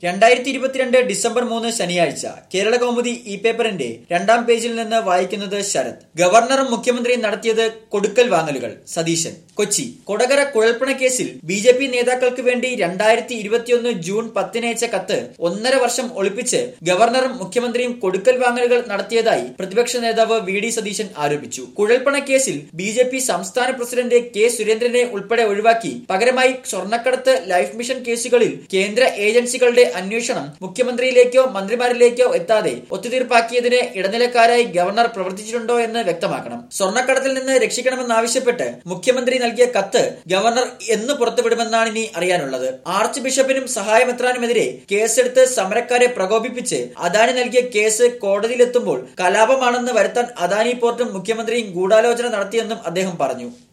രണ്ടായിരത്തി ഇരുപത്തിരണ്ട് ഡിസംബർ മൂന്ന് ശനിയാഴ്ച കേരള കൗമുദി ഇ പേപ്പറിന്റെ രണ്ടാം പേജിൽ നിന്ന് വായിക്കുന്നത് ശരത് ഗവർണറും മുഖ്യമന്ത്രിയും നടത്തിയത് കൊടുക്കൽ വാങ്ങലുകൾ സതീശൻ കൊച്ചി കൊടകര കുഴൽപ്പണ കേസിൽ ബി ജെ പി നേതാക്കൾക്ക് വേണ്ടി രണ്ടായിരത്തി ഇരുപത്തിയൊന്ന് ജൂൺ പത്തിനയച്ച കത്ത് ഒന്നര വർഷം ഒളിപ്പിച്ച് ഗവർണറും മുഖ്യമന്ത്രിയും കൊടുക്കൽ വാങ്ങലുകൾ നടത്തിയതായി പ്രതിപക്ഷ നേതാവ് വി ഡി സതീശൻ ആരോപിച്ചു കുഴൽപ്പണ കേസിൽ ബി ജെ പി സംസ്ഥാന പ്രസിഡന്റ് കെ സുരേന്ദ്രനെ ഉൾപ്പെടെ ഒഴിവാക്കി പകരമായി സ്വർണ്ണക്കടത്ത് ലൈഫ് മിഷൻ കേസുകളിൽ കേന്ദ്ര ഏജൻസികളുടെ അന്വേഷണം മുഖ്യമന്ത്രിയിലേക്കോ മന്ത്രിമാരിലേക്കോ എത്താതെ ഒത്തുതീർപ്പാക്കിയതിന് ഇടനിലക്കാരായി ഗവർണർ പ്രവർത്തിച്ചിട്ടുണ്ടോ എന്ന് വ്യക്തമാക്കണം സ്വർണ്ണക്കടത്തിൽ നിന്ന് രക്ഷിക്കണമെന്നാവശ്യപ്പെട്ട് മുഖ്യമന്ത്രി നൽകിയ കത്ത് ഗവർണർ എന്ന് പുറത്തുവിടുമെന്നാണ് ഇനി അറിയാനുള്ളത് ആർച്ച് ബിഷപ്പിനും സഹായമെത്രാനുമെതിരെ കേസെടുത്ത് സമരക്കാരെ പ്രകോപിപ്പിച്ച് അദാനി നൽകിയ കേസ് കോടതിയിലെത്തുമ്പോൾ കലാപമാണെന്ന് വരുത്താൻ അദാനി പോർട്ടും മുഖ്യമന്ത്രിയും ഗൂഢാലോചന നടത്തിയെന്നും അദ്ദേഹം പറഞ്ഞു